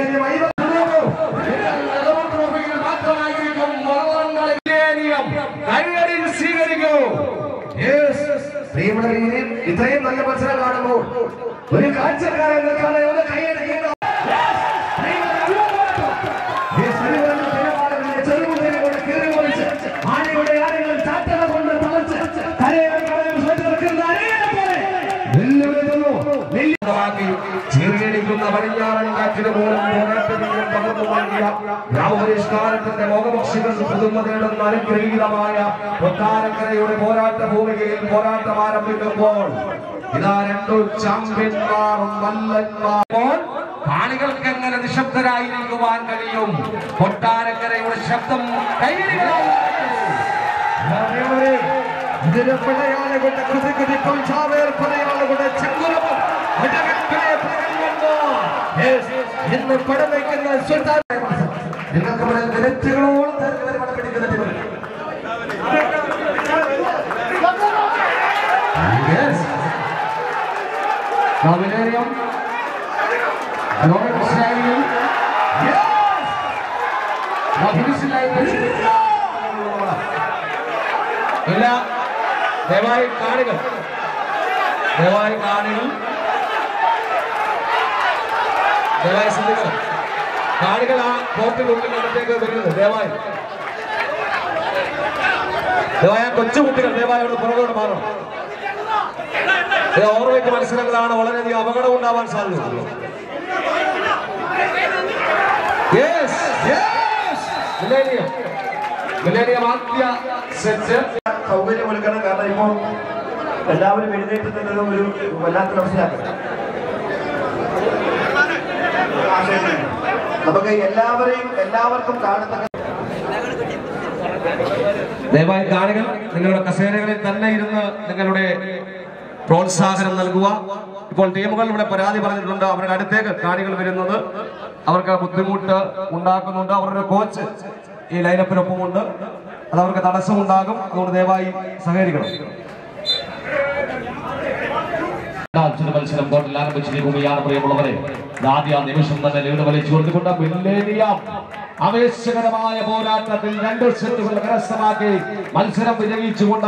മാത്രമായിരിക്കും വള്ളംകളി മില്ലേനിയം. കൈയടിയിൽ സ്വീകരിക്കൂ Yes. പ്രിയമുള്ളവരെ ഇത്രയും നല്ല മത്സരം കാണുമ്പോൾ ഒരു കാഴ്ചക്കാരൻ നിൽക്കാതെ ഒന്ന് കൈയടിക്കണം ആനയുടെ ആനകൾ ചാട്ടക കൊണ്ട് തളച്ച് കരയെ കളയും സ്വന്തം അരയനെ പോലെ വെല്ലുവിളിക്കുന്നു വെല്ലുവാക്കി ചീറിയടിക്കുന്ന പടിഞ്ഞാറൻ കാറ്റിന് പോലും പോരാട്ടത്തിനും പകർന്നു നൽകിയ ഗ്രാമപരിഷ്കാരത്തിന്റെ മോഹപക്ഷികൾ പുതുമ നേടുന്ന അനുഗ്രഹീതമായ കൊട്ടാരക്കരയുടെ പോരാട്ട ഭൂമികയിൽ പോരാട്ടം ആരംഭിക്കുമ്പോൾ ഇതാ രണ്ടു ചാമ്പ്യന്മാർ മല്ലന്മാർ കാണികൾക്ക് എങ്ങനെ നിശബ്ദരായിരിക്കുവാൻ കഴിയും കൊട്ടാരക്കരയുടെ ശബ്ദം കൈയടികളായി ഇതിന് പിള്ളയാളുകളുടെ കൃതികൃതിപ്പം ചാവേർ പിള്ളയാളുകളുടെ ചെങ്കുലവും അടകക്കളെ പ്രകടനന്മാർ. Yes, ഇന്ന് പടവയ്ക്കുന്ന സുൽത്താനായ മത്സരം. നിങ്ങൾക്ക് മുന്നിൽ മിനിറ്റുകളോളം തെരഞ്ഞെടുപ്പ് പടം പിടിക്കുന്ന ടീമുകൾ. Yes. നവീനേറിയം റോയൽ സ്റ്റൈലിൽ Yes. ഫിനിഷിലായി ഇല്ല ദയവായി കാണികൾ ദയവായി കാണികൾ ദയവായി ശ്രദ്ധിക്കണം കാണികൾ ആ കോർട്ടിനുള്ളിൽ അടുത്തേക്ക് വരുന്നത് ദയവായി ദയവായ കൊച്ചു കുട്ടികൾ ദയവായി അവിടെ പുറകോട്ട് മാറണം ഇത് ഓവർവെയ്റ്റ് മത്സരങ്ങളാണ് വളരെയധികം അപകടം ഉണ്ടാവാൻ സാധ്യതയുള്ളൂ Yes, yes. Millennium. Millennium ആദ്യ സെറ്റ് സൗകര്യം ഒരുക്കണം കാരണം ഇപ്പോൾ എല്ലാവരും എഴുന്നേറ്റ് നിന്നത് ഒരു വല്ലാത്തൊരു അവസ്ഥയാണ് നമുക്ക് എല്ലാവരെയും എല്ലാവർക്കും കാണുന്ന ദയവായി കാണികൾ നിങ്ങളുടെ കസേരകളിൽ തന്നെ ഇരുന്ന് നിങ്ങളുടെ പ്രോത്സാഹനം നൽകുക ഇപ്പോൾ ടീമുകൾ ഇവിടെ പരാതി പറഞ്ഞിട്ടുണ്ട് അവരുടെ അടുത്തേക്ക് കാണികൾ വരുന്നത് അവർക്ക് ബുദ്ധിമുട്ട് ഉണ്ടാക്കുന്നുണ്ട് അവരുടെ കോച്ച് ഈ ലൈനപ്പിനൊപ്പമുണ്ട് അത് അവർക്ക് തടസ്സമുണ്ടാകും അതുകൊണ്ട് ദയവായി സഹകരിക്കണം മറ്റൊരു മത്സരം ബോട്ടിൽ ആരംഭിച്ചിരിക്കുകയാണ് പ്രിയമുള്ളവരെ ആദ്യ നിമിഷം തന്നെ ലീഡ് വലിച്ചു കൊടുത്തുകൊണ്ട് മില്ലേനിയം ആവേശകരമായ പോരാട്ടത്തിൽ രണ്ട് സെറ്റുകൾ കരസ്ഥമാക്കി മത്സരം വിജയിച്ചുകൊണ്ട്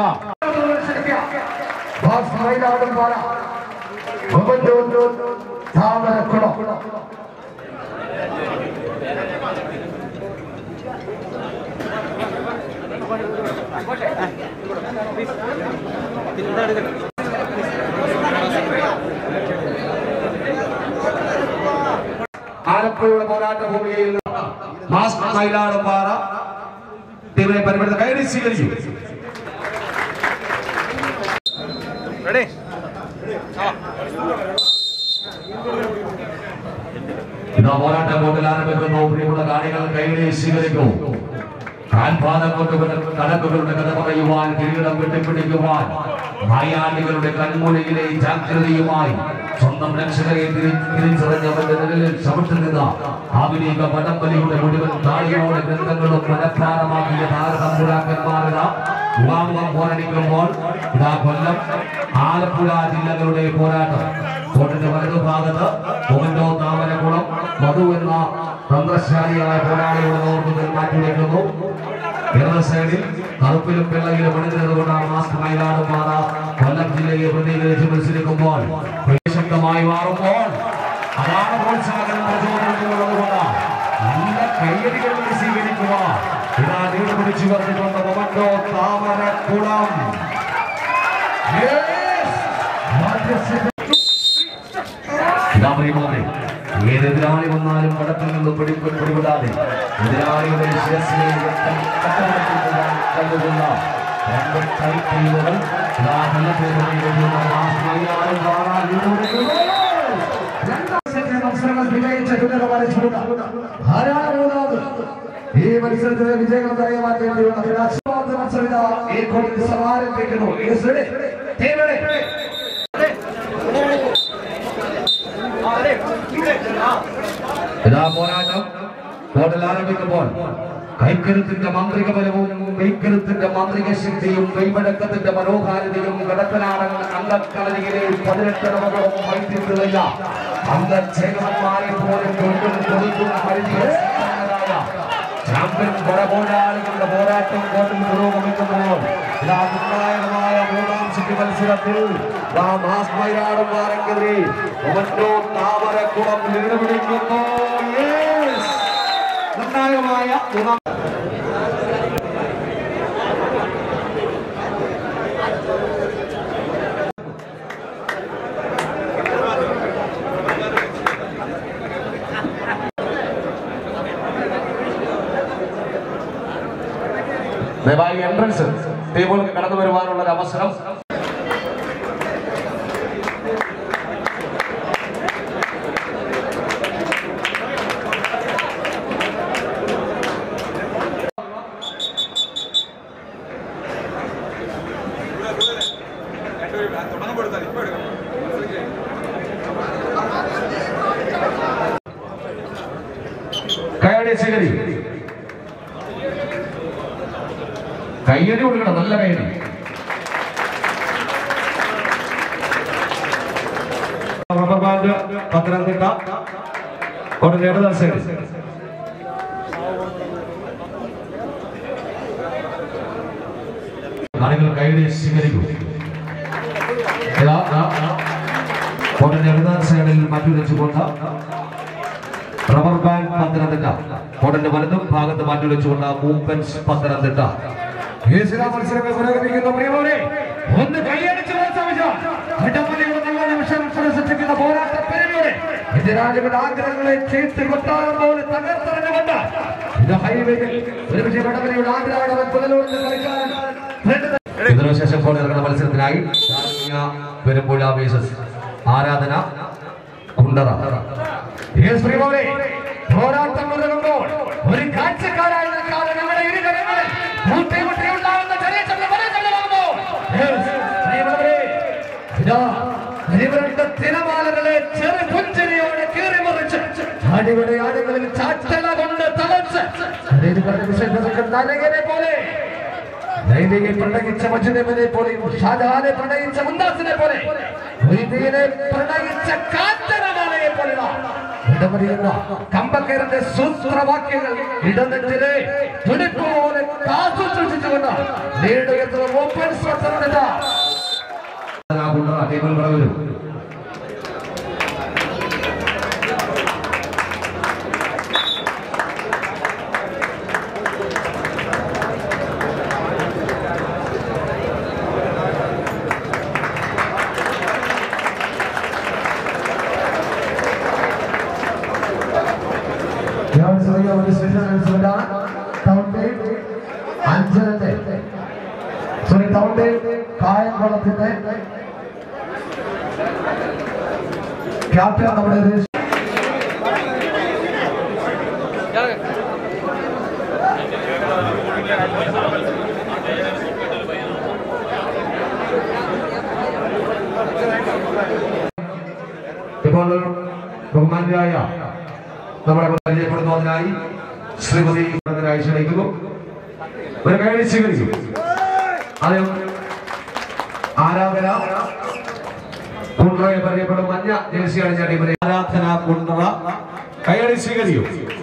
ആലപ്പുഴയുടെ പോരാട്ട ഭൂമികയിൽ മാസ് മയിലാടുംപാറ ടീമിനെ പരിപാടി കയറി സ്വീകരിച്ചു ഇതാ പോരാട്ടം ബോട്ടിൽ ആരംഭിക്കുന്നു പ്രിയമുള്ള കാണികൾ കൈകളെ സ്വീകരിക്കും കാൽപാദം കൊണ്ട് കണക്കുകളുടെ കഥ പറയുവാൻ കിരീടം വെട്ടിപ്പിടിക്കുവാൻ മായാണ്ടികളുടെ കൺമുനയിലെ ജാഗ്രതയുമായി സ്വന്തം രക്ഷകരെ തിരി- തിരിച്ചറിഞ്ഞവന്റെ നിഴലിൽ ചവിട്ടി നിന്ന ആധുനിക വടംവലിയുടെ മുഴുവൻ താളിയോടെ ഗ്രന്ഥങ്ങളും മനഃപ്പാടമാക്കിയ താരതമ്പുരാക്കന്മാരിത മുഖാമുഖം പോരടിക്കുമ്പോൾ ഇതാ കൊല്ലം ആലപ്പുഴ ജില്ലകളുടെ പോരാട്ടം കോട്ടിന്റെ വലതു ഭാഗത്ത് മുഖന്തോ താമരക്കുളം മധു എന്ന തന്ത്രശാലിയായ പോരാളിയുടെ നേതൃത്വത്തിൽ മാറ്റിവെക്കുന്നു ഇടത് സൈഡിൽ കറുപ്പിലും വെള്ളയിലും അണിഞ്ഞതുകൊണ്ട് ആ മാസ്ക് മൈലാടുമാറ കൊല്ലം ജില്ലയെ പ്രതികരിച്ച് മത്സരിക്കുമ്പോൾ ശക്തമായി മാറുമ്പോൾ അതാണ് പ്രോത്സാഹനം പ്രചോദനമുള്ളതുകൊണ്ട് നല്ല കയ്യടികൾ സ്വീകരിക്കുക ഇതാ നീട് പിടിച്ചു പറഞ്ഞിട്ടുണ്ട് മൊമന്റോ താമരക്കുളം ഇതാ പ്രിയമോനെ ഏത് എതിരാളി വന്നാലും പടത്തിൽ നിന്ന് പിടി പിടിപെടാതെ എതിരാളിയുടെ ശിരസിനെ രക്തം കട്ടമടക്കിക്കൊണ്ടാൻ കണ്ടുകൊണ്ട രണ്ട് കളിക്കീവുകൾ ഇതാ വെള്ളത്തോടുമായി വരുന്ന മാസ്മയാരും കാണാൻ വീടുപിടിക്കുന്നു. രണ്ടാം സെറ്റിൽ മത്സരങ്ങൾ വിജയിച്ച കുലകമാരെ ചൂണ്ട ധാരാളമൂന്നാമത് ഈ മത്സരത്തിലെ വിജയകരമായ മാറ്റേണ്ടിയുള്ള രാഷ്ട്രവാദ മത്സരം ഇതാ ഈ കോടിൽ സമാരംഭിക്കുന്നു Is ready? Team ready? ഇതാ പോരാട്ടം കോട്ടൽ ആരംഭിക്കുമ്പോൾ കൈക്കരുത്തിന്റെ മാന്ത്രിക ബലവും കൈക്കരുത്തിന്റെ മാന്ത്രിക ശക്തിയും കൈമടക്കത്തിന്റെ മനോഹാരിതയും കടക്കനാടൻ അംഗക്കളരിയിലെ പതിനെട്ടടവുകളും വൈദ്യുതില്ല അംഗചേകന്മാരെ പോലും കൊണ്ടും കൊടുക്കുന്ന പരിധിയെ ചാമ്പ്യൻ കൊടപോരാളികളുടെ പോരാട്ടം കോട്ടിൽ പുരോഗമിക്കുമ്പോൾ ഇതാ നിർണായകമായ മൂന്നാം സിറ്റി മത്സരത്തിൽ ഇതാ മാസ് മൈരാടന്മാർക്കെതിരെ ഒമറ്റോ താമരക്കുളം ലീഡ് പിടിക്കുന്നു Yes! നിർണായകമായ മൂന്നാം ദയവായി എൻട്രൻസ് ടീമുകൾക്ക് കടന്നു വരുവാനുള്ള ഒരു അവസരം കയ്യടി സ്വീകരി കയ്യടി കൊടുക്കണം നല്ല കയ്യടി റബ്ബർ ബാൻഡ് പത്തനംതിട്ട ഉടനെ ഇടതാ സൈഡ് ആളുകൾ കൈയുടെ സ്വീകരിക്കും ഇതാ, ഇതാ, ഇതാ. ഉടനെ ഇടതാ സൈഡിൽ മാറ്റി വെച്ചുകൊണ്ട് റബ്ബർ ബാൻഡ് പത്തനംതിട്ട ഉടനെ വലതും ഭാഗത്ത് മാറ്റി വെച്ചുകൊണ്ട് മൂപ്പൻസ് പത്തനംതിട്ട യേശുദാ മത്സരങ്ങൾ പുരോഗമിക്കുന്നു പ്രിയമോനെ ഒന്ന് കൈയടിച്ച് പ്രോത്സാഹിച്ചാൽ ഇടമലയുടെ നല്ല നിമിഷം സൃഷ്ടിക്കുന്ന പോരാട്ട പെരുമയുടെ എതിരാളികളുടെ ആഗ്രഹങ്ങളെ ചേർത്ത് കൊട്ടാരം പോലെ തകർത്തെറിഞ്ഞുകൊണ്ട് ഇത് ഹൈവേയിൽ ഒരു പക്ഷേ വടകരയുടെ ആഗ്രഹം പുനലൂരിൽ കളിക്കാൻ ഇതിനുശേഷം ഇപ്പോൾ ഇറങ്ങുന്ന മത്സരത്തിനായി ധാർമ്മിക പെരുമ്പുഴ വേഴ്സസ് ആരാധന കുണ്ടറ യേസ് പ്രിയമോനെ പോരാട്ടം തുടങ്ങുമ്പോൾ ഒരു കാഴ്ചക്കാരായി നിൽക്കാതെ നമ്മുടെ ഇരുകരങ്ങളിൽ മുട്ടി മുട്ടി ഉണ്ടാകുന്ന ചെറിയ ചെറിയ വലിയ ചെറുതാകുമ്പോൾ പ്രിയമുള്ളവരെ ഇതാ ഇവരുടെ തിരമാലകളെ ചെറു പുഞ്ചിരിയോടെ കീറി മറിച്ച് അടിപൊളി ആടുകളിൽ ചാറ്റല കൊണ്ട് തളച്ച് നരകനെ പോലെ ലൈലയെ പ്രണയിച്ച മജുദേവനെ പോലെയും ഷാജഹാനെ പ്രണയിച്ച മുന്താസിനെ പോലെ മൊയ്തീനെ പ്രണയിച്ച കാഞ്ചനമാലയെ പോലെയുള്ള ഇടമറിയുന്ന കമ്പക്കേരന്റെ സൂത്രവാക്യങ്ങൾ ഇടനെറ്റിലെ തുടിപ്പ് പോലെ കാത്തു സൂക്ഷിച്ചുകൊണ്ട് നേടുകയെത്തുന്ന ഓപ്പൺ സ്വത്തനത ടേബിൾ വരും ഞാൻ ചെറിയ ഒരു സ്പെഷ്യൽ അനൗൺസ്മെന്റാണ് ടൗണിന്റെ അഞ്ചരത്തെ സോറി ടൗണിന്റെ കായംകുളത്തിന്റെ ക്യാപ്റ്റൻ നമ്മുടെ ദേശീയ ഇപ്പോൾ ബഹുമാന്യരായ നമ്മളെ പരിചയപ്പെടുത്തുന്നതിനായി ശ്രീമതി ക്ഷണിക്കുന്നു ഒരു കൈ സ്വീകരിക്കും അദ്ദേഹം ആരാധന കുണ്ട്രയെ പരിചയപ്പെടും മഞ്ഞ ജേഴ്സി അണിഞ്ഞ ടീമിനെ ആരാധന കുണ്ട്ര കൈയടി സ്വീകരിക്കും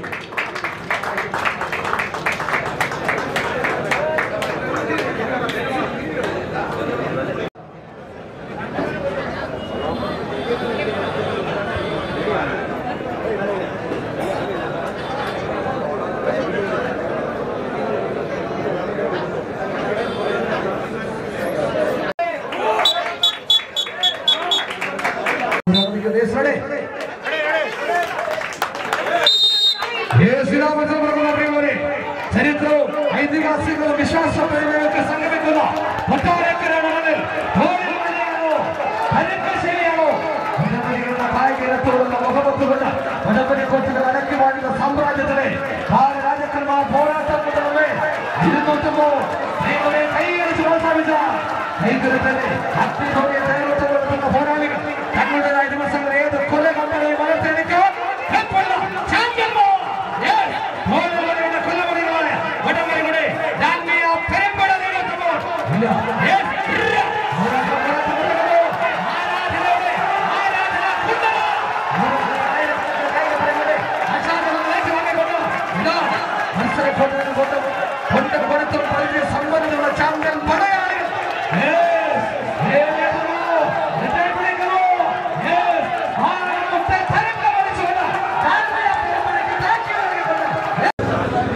ചരിത്രവും ഐതിഹാസികവും വിശ്വാസപരമൊക്കെ സംഗമിക്കുന്ന കൊട്ടാരക്കര മണ്ണിൽ തോളിൽ മഴയാണോ കരുക്കശ്ശേരിയാണോ വടംവലികളുടെ കായികരത്തോടുള്ള മുഖമത്തുകൊണ്ട് വടംവലി കോച്ചുകൾ അടക്കി വാഴുന്ന സാമ്രാജ്യത്തിലെ ആറ് രാജാക്കന്മാർ പോരാട്ടം കൊണ്ടുവന്നേ ഇരുന്നൂറ്റമ്പോ ദൈവമേ കൈയടിച്ച് പ്രോത്സാഹിച്ച കൈകരുത്തന്നെ അഗ്നിഭോഗ്യ തയ്യാറെടുപ്പ് നടത്തുന്ന പോരാളികൾ തങ്ങളുടേതായ ദിവസങ്ങൾ ഏത് കൊല കമ്പനിയും വളർത്തിയെടുക്കുക ചാമ്പ്യന്മാർ Yes! പോരാളികളുടെ കൊല്ലമണികളായ വടംവലികളുടെ ആത്മീയ പരമ്പര നേടുമ്പോൾ ഇല്ല Yes! ഇല്ല! പോരാട്ടം പോരാട്ടം തുടരുന്നു. ആരാധനയുടെ ആരാധന കുണ്ടല. ആയിരക്കണക്കിന് കായികപരങ്ങളുടെ ആശാദങ്ങൾ ഏറ്റുവാങ്ങിക്കൊണ്ട് ഇതാ മത്സരക്കൊണ്ടതിന് കൊണ്ട് കൊണ്ട് കൊടുത്തും പതിവ് സമ്പന്നതയുള്ള ചാമ്പ്യൻ പടയാളികൾ Yes! ഏതെടുക്കുന്നു? എതിർപ്പിടിക്കുന്നു? Yes! ആറാമത്തെ തരംഗം വലിച്ചുകൊണ്ട് ആത്മീയ പരമ്പരയ്ക്ക് താക്കീത് നൽകിക്കൊണ്ട്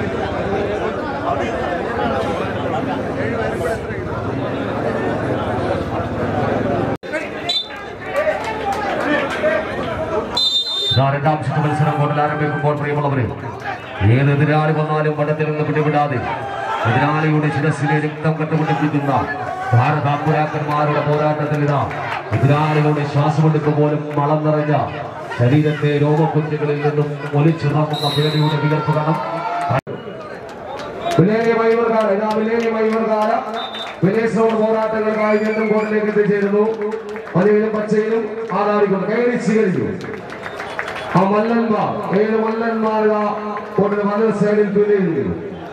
ഇതാ രണ്ടാം സെറ്റ് മത്സരം കോട്ടിൽ ആരംഭിക്കുമ്പോൾ പ്രിയമുള്ളവരെ ഏത് എതിരാളി വന്നാലും വടത്തിൽ നിന്ന് പിടിവിടാതെ എതിരാളിയുടെ ശിരസിലെ രക്തം കണ്ടുപിടിപ്പിക്കുന്ന ഭാരതാപുരാക്കന്മാരുടെ പോരാട്ടത്തിൽ ഇതാ എതിരാളികളുടെ ശ്വാസമെടുക്ക് പോലും മളം നിറഞ്ഞ ശരീരത്തെ രോമകുഞ്ഞുകളിൽ നിന്നും ഒലിച്ചിറങ്ങുന്ന പേടിയുടെ വിയർപ്പ് കാണാം വിലേനിയമായി ഇവർക്കാണ് ഇതാ വിലേനിയമായി ഇവർക്കാണ് വിലേസോട് പോരാട്ടങ്ങൾക്കായി വീണ്ടും കോർട്ടിലേക്ക് എത്തിച്ചേരുന്നു മഞ്ഞയിലും പച്ചയിലും ആധാരിക്കുന്നു കയറി സ്വീകരിച്ചു ആ മല്ലന്മാർ ഏഴ് മല്ലന്മാർ ഇതാ കോർട്ടിന്റെ വലത് സൈഡിൽ തുല്ലിയിരിക്കുന്നു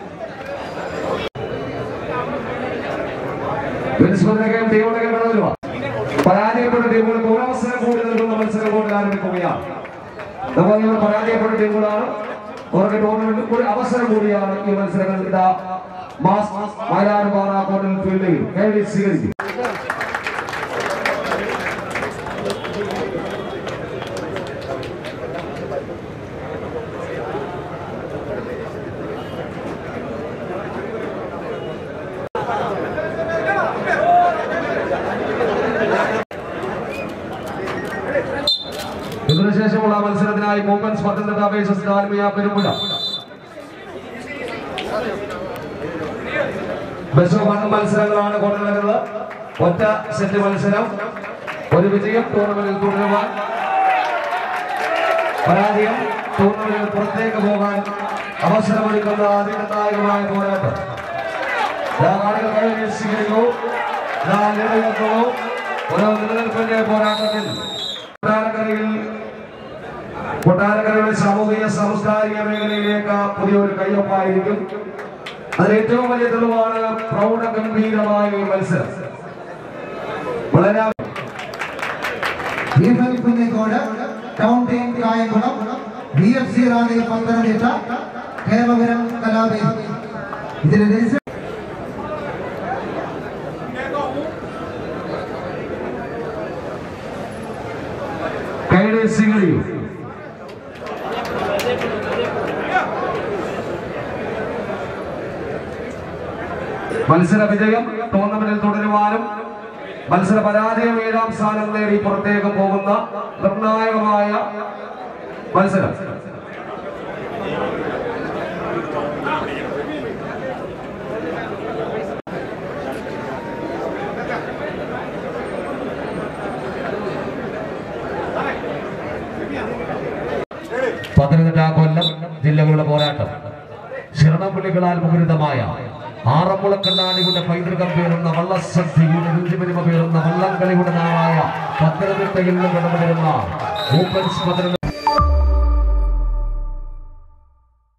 വിൻസ്മൃതിനൊക്കെയും ടീമുകളൊക്കെ കടന്നു പരാജയപ്പെട്ട ടീമുകൾക്ക് ഒരു അവസരം കൂടി നൽകുന്ന മത്സരം കോർട്ടിൽ ആരംഭിക്കുകയാണ് നമ്മൾ പരാജയപ്പെട്ട ടീമുകളാണ് അവർക്ക് ടൂർണമെന്റിൽ ഒരു അവസരം കൂടിയാണ് ഈ മത്സരങ്ങൾ ഇതാ മാസ് മൈലാടുപാറ കോട്ടൽ ഫീൽഡിൽ കേരളി സ്വീകരിക്കും ഇതിനുശേഷമുള്ള മത്സരത്തിനായി Mooppans Pathanamthitta versus Dalmia Perumpuzha bus one മത്സരങ്ങളാണ് കൊണ്ടുവരുന്നത് ഒറ്റ സെറ്റ് മത്സരം ഒരു വിജയം ടൂർണമെന്റിൽ തുടരുവാൻ പരാജയം ടൂർണമെന്റിൽ പുറത്തേക്ക് പോകാൻ അവസരമൊരുക്കുന്ന അതിനിർണായകമായ പോരാട്ടം ദാ കാണികൾ കൈവരി സ്വീകരിക്കൂ ദാ നിലനിൽക്കുന്നു ഒരു നിലനിൽപ്പിന്റെ പോരാട്ടത്തിൽ കൊട്ടാരക്കരയിൽ കൊട്ടാരക്കരയുടെ സാമൂഹിക സാംസ്കാരിക മേഖലയിലേക്ക് പുതിയൊരു കയ്യൊപ്പായിരിക്കും അതിൽ ഏറ്റവും വലിയ തെളിവാണ് പ്രൗഢഗംഭീരമായ ഈ മത്സരം വളരെ Deepak Kunjikode town team Kayamkulam B F C rally Pathanamthitta Keralapuram Kalavedi ഇതിൽ രജിസ്റ്റർ കൈയുടെ സ്വീകരിക്കും മത്സര വിജയം ടൂർണമെന്റിൽ തുടരുവാനും മത്സര പരാജയം ഏഴാം സ്ഥാനം നേടി പുറത്തേക്ക് പോകുന്ന നിർണായകമായ മത്സരം പത്തനംതിട്ട കൊല്ലം ജില്ലകളുടെ പോരാട്ടം ശരണപ്പള്ളികളാൽ മുഖരിതമായ ആറന്മുളക്കണ്ണാടിയുടെ പൈതൃകം പേറുന്ന വള്ളസദ്യയുടെ രുചിമരിമ പേറുന്ന വള്ളംകളിയുടെ നാളായ പത്തനംതിട്ടയിൽ നിന്ന് കടന്നുവരുന്ന മൂപ്പൻസ് പത്തനംതിട്ട